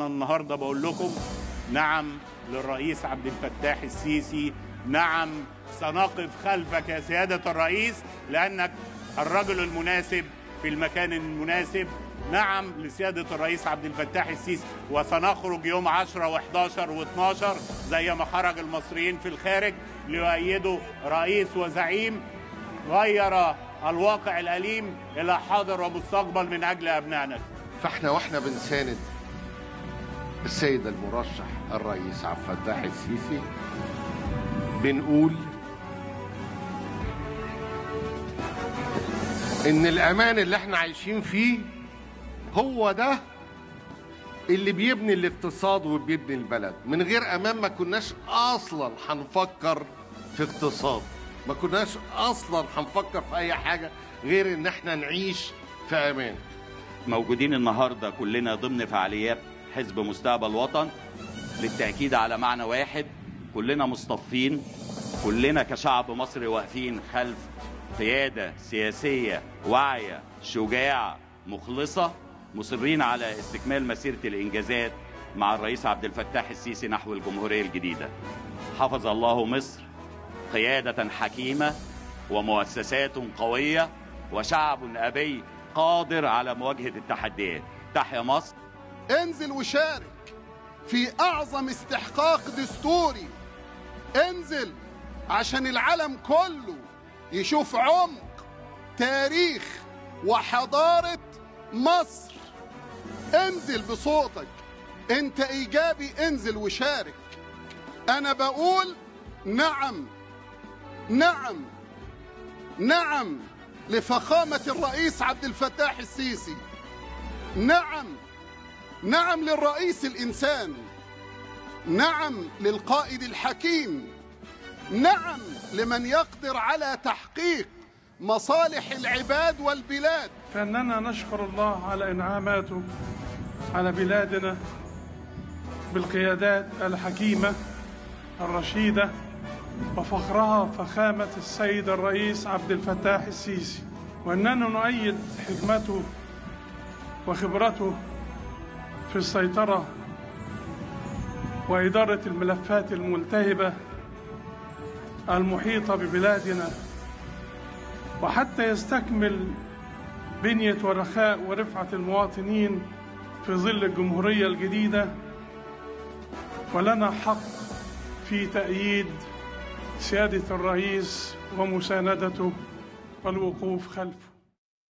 انا النهارده بقول لكم نعم للرئيس عبد الفتاح السيسي نعم سنقف خلفك يا سياده الرئيس لانك الرجل المناسب في المكان المناسب نعم لسيادة الرئيس عبد الفتاح السيسي وسنخرج يوم 10 و11 و12 زي ما خرج المصريين في الخارج ليؤيدوا رئيس وزعيم غير الواقع الأليم إلى حاضر ومستقبل من أجل أبنائنا فاحنا واحنا بنساند السيد المرشح الرئيس عبد الفتاح السيسي بنقول ان الامان اللي احنا عايشين فيه هو ده اللي بيبني الاقتصاد وبيبني البلد من غير امان ما كناش اصلا هنفكر في اقتصاد ما كناش اصلا هنفكر في اي حاجه غير ان احنا نعيش في امان موجودين النهارده كلنا ضمن فعاليات حزب مستقبل وطن للتأكيد على معنى واحد كلنا مصطفين كلنا كشعب مصري واقفين خلف قيادة سياسية واعية شجاعة مخلصة مصرين على استكمال مسيرة الإنجازات مع الرئيس عبد الفتاح السيسي نحو الجمهورية الجديدة حفظ الله مصر قيادة حكيمة ومؤسسات قوية وشعب أبي قادر على مواجهة التحديات تحيا مصر انزل وشارك في اعظم استحقاق دستوري انزل عشان العالم كله يشوف عمق تاريخ وحضارة مصر انزل بصوتك انت ايجابي انزل وشارك انا بقول نعم نعم نعم لفخامة الرئيس عبد الفتاح السيسي نعم نعم للرئيس الإنسان نعم للقائد الحكيم نعم لمن يقدر على تحقيق مصالح العباد والبلاد فإننا نشكر الله على إنعاماته على بلادنا بالقيادات الحكيمة الرشيدة وفخرها فخامة السيد الرئيس عبد الفتاح السيسي وأننا نؤيد حكمته وخبرته في السيطرة وإدارة الملفات الملتهبة المحيطة ببلادنا وحتى يستكمل بنية ورخاء ورفعة المواطنين في ظل الجمهورية الجديدة ولنا حق في تأييد سيادة الرئيس ومساندته والوقوف خلفه